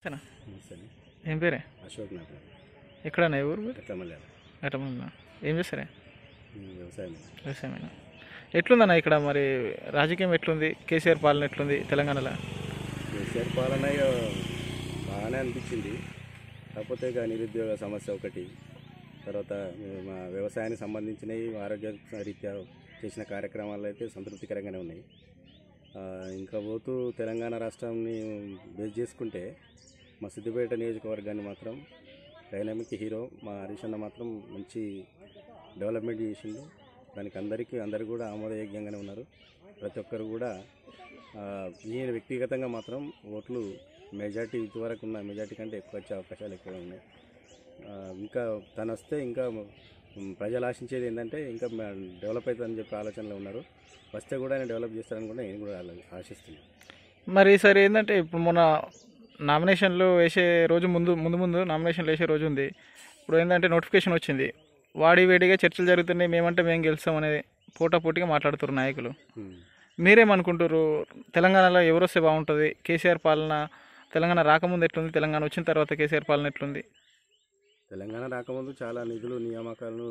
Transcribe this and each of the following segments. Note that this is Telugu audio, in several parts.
సరేనా? నమస్తే ఏం పేరే అశోక్ నా పేరు ఎక్కడన్నా ఏ ఊరు మీరు ఎట్లమల్లి ఎటమన్నా ఏం చేస్తారే వ్యవసాయం వ్యవసాయమేనా ఎట్లుందన్న ఇక్కడ మరి రాజకీయం ఎట్లుంది కేసీఆర్ పాలన ఎట్లుంది తెలంగాణలో కేసీఆర్ పాలన ఇక బాగానే అనిపించింది కాకపోతే ఇక నిరుద్యోగ సమస్య ఒకటి తర్వాత మా వ్యవసాయానికి సంబంధించినవి ఆరోగ్య రీత్యా చేసిన కార్యక్రమాలు అయితే సంతృప్తికరంగానే ఉన్నాయి ఆ, ఇంకా పోతూ తెలంగాణ రాష్ట్రాన్ని బేస్ చేసుకుంటే మా సిద్దిపేట నియోజకవర్గాన్ని మాత్రం డైనామిక్ హీరో మా హరీష్ అన్న మాత్రం మంచి డెవలప్మెంట్ చేసిండు దానికి అందరికీ అందరు కూడా ఆమోదయోగ్యంగానే ఉన్నారు ప్రతి ఒక్కరు కూడా ఆ, ఈయన వ్యక్తిగతంగా మాత్రం ఓట్లు మెజార్టీ ఇదివరకు ఉన్న మెజార్టీ కంటే ఎక్కువ వచ్చే అవకాశాలు ఎక్కువ ఉన్నాయి ఆ, ఇంకా తను వస్తే ఇంకా మ్, ప్రజలు ఆశించేది ఏంటంటే ఇంకా మ- డెవలప్ అవుతుందని చెప్పి ఆలోచనలో ఉన్నారు వస్తే కూడా ఆయన డెవలప్ చేస్తారని కూడా నేను కూడా ఆలో- ఆశిస్తున్నాను మరి ఈసారి ఏంటంటే ఇప్పుడు మొన్న నామినేషన్లు వేసే రోజు ముందు ముందు ముందు నామినేషన్లు వేసే రోజు ఉంది ఇప్పుడు ఏంటంటే నోటిఫికేషన్ వచ్చింది వాడి వేడిగా చర్చలు జరుగుతున్నాయి మేమంటే మేము గెలుస్తాం అనేది పోటాపోటీగా మాట్లాడుతున్నారు నాయకులు మ్. మీరేమనుకుంటారు తెలంగాణలో ఎవరు వస్తే బాగుంటుంది కేసీఆర్ పాలన తెలంగాణ రాకముందు ఎట్లుంది తెలంగాణ వచ్చిన తర్వాత కేసీఆర్ పాలన ఎట్లుంది తెలంగాణ రాకముందు చాలా నిధులు నియామకాలను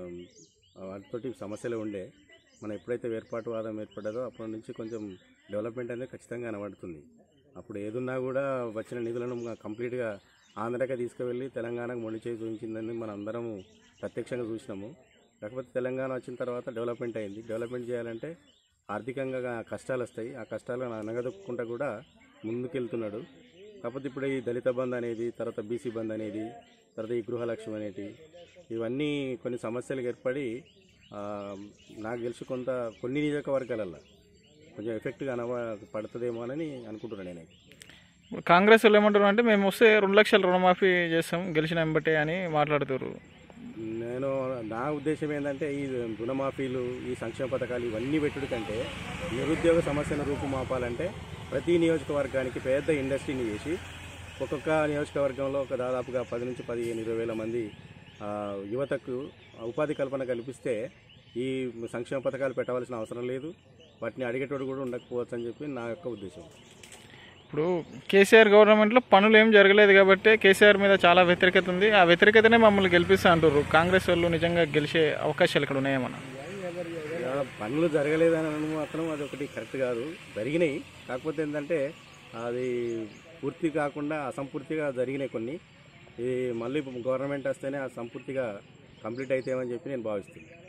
ఆ, వాటితోటి సమస్యలు ఉండే మనం ఎప్పుడైతే వేర్పాటువాదం ఏర్పడ్డదో అప్పటి నుంచి కొంచెం డెవలప్మెంట్ అనేది ఖచ్చితంగా కనబడుతుంది అప్పుడు ఏదున్నా కూడా వచ్చిన నిధులను మ- కంప్లీట్గా ఆంధ్రాకి తీసుకువెళ్ళి తెలంగాణకు మొండి చేసి చూపించిందని మనం అందరం ప్రత్యక్షంగా చూసినాము కాకపోతే తెలంగాణ వచ్చిన తర్వాత డెవలప్మెంట్ అయింది డెవలప్మెంట్ చేయాలంటే ఆర్థికంగా కష్టాలు వస్తాయి ఆ కష్టాలను అనగదొక్కుంటా కూడా ముందుకెళ్తున్నాడు కాకపోతే ఇప్పుడు ఈ దళిత బంద్ అనేది తర్వాత బీసీ బంద్ అనేది తర్వాత ఈ గృహలక్ష్మి అనేది ఇవన్నీ కొన్ని సమస్యలు ఏర్పడి ఆ, నాకు తెలిసి కొంత కొన్ని నియోజకవర్గాలల్లో కొంచెం ఎఫెక్ట్గా అనవ పడుతుందేమో అని అనుకుంటున్నాను నేనైతే ఇప్పుడు కాంగ్రెస్ వాళ్ళు ఏమంటారు అంటే మేము వస్తే రెండు లక్షల రుణమాఫీ చేస్తాం గెలిచిన ఎంబటే అని మాట్లాడుతారు నేను నా ఉద్దేశం ఏంటంటే ఈ రుణమాఫీలు ఈ సంక్షేమ పథకాలు ఇవన్నీ పెట్టుడు కంటే నిరుద్యోగ సమస్యను రూపుమాపాలంటే ప్రతి నియోజకవర్గానికి పెద్ద ఇండస్ట్రీని చేసి ఒక్కొక్క నియోజకవర్గంలో ఒక దాదాపుగా పది నుంచి పదిహేను ఇరవై వేల మంది ఆ, యువతకు ఉపాధి కల్పన కల్పిస్తే ఈ సంక్షేమ పథకాలు పెట్టవలసిన అవసరం లేదు వాటిని అడిగేటోడు కూడా ఉండకపోవచ్చు అని చెప్పి నా యొక్క ఉద్దేశం ఇప్పుడు కేసీఆర్ గవర్నమెంట్లో పనులు ఏం జరగలేదు కాబట్టి కేసీఆర్ మీద చాలా వ్యతిరేకత ఉంది ఆ వ్యతిరేకతనే మమ్మల్ని గెలిపిస్తా అంటారు కాంగ్రెస్ వాళ్ళు నిజంగా గెలిచే అవకాశాలు ఇక్కడ ఉన్నాయేమన్నా ఇక పనులు జరగలేదని అనడం మాత్రం అది ఒకటి కరెక్ట్ కాదు జరిగినాయి కాకపోతే ఏంటంటే అది పూర్తి కాకుండా అసంపూర్తిగా జరిగినాయి కొన్ని ఇది మళ్ళీ గవర్నమెంట్ వస్తేనే ఆ సంపూర్తిగా కంప్లీట్ అవుతాయని చెప్పి నేను భావిస్తున్నాను